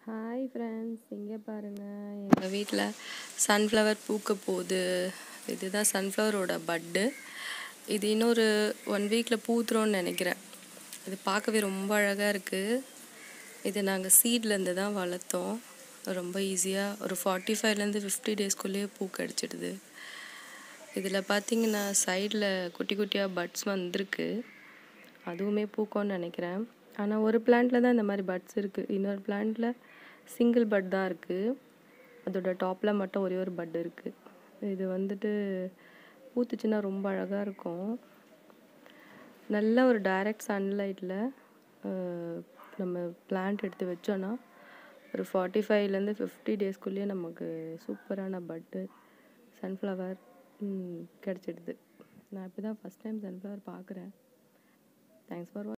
hi friends இங்கே பாருங்கள் எங்கள் வீட்டில் சன்ஃப்ளவர் பூக்க போகுது இதுதான் சன்ஃப்ளவரோட பட்டு இது இன்னொரு ஒன் வீக்கில் பூத்துரும்னு நினைக்கிறேன் இது பார்க்கவே ரொம்ப அழகாக இருக்குது இது நாங்கள் சீட்லேருந்து தான் வளர்த்தோம் ரொம்ப ஈஸியாக ஒரு ஃபார்ட்டி ஃபைவ்லேருந்து ஃபிஃப்டி டேஸ்க்குள்ளேயே பூ கிடச்சிடுது இதில் பார்த்தீங்கன்னா சைடில் குட்டி குட்டியாக பட்ஸ் வந்திருக்கு அதுவுமே பூக்கும்னு நினைக்கிறேன் ஆனால் ஒரு பிளான்ட்டில் தான் இந்த மாதிரி பட்ஸ் இருக்குது இன்னொரு பிளான்ட்டில் சிங்கிள் பட் தான் இருக்குது அதோட டாப்பில் மட்டும் ஒரே ஒரு பட் இருக்குது இது வந்துட்டு பூத்துச்சுன்னா ரொம்ப அழகாக இருக்கும் நல்ல ஒரு டைரக்ட் சன்லைட்டில் நம்ம பிளான்ட் எடுத்து வச்சோன்னா ஒரு ஃபார்ட்டி ஃபைவ்லேருந்து ஃபிஃப்டி டேஸ்க்குள்ளேயே நமக்கு சூப்பரான பட்டு சன்ஃப்ளவர் கிடச்சிடுது நான் இப்போ தான் ஃபஸ்ட் டைம் சன்ஃப்ளவர் பார்க்குறேன் தேங்க்ஸ் ஃபார்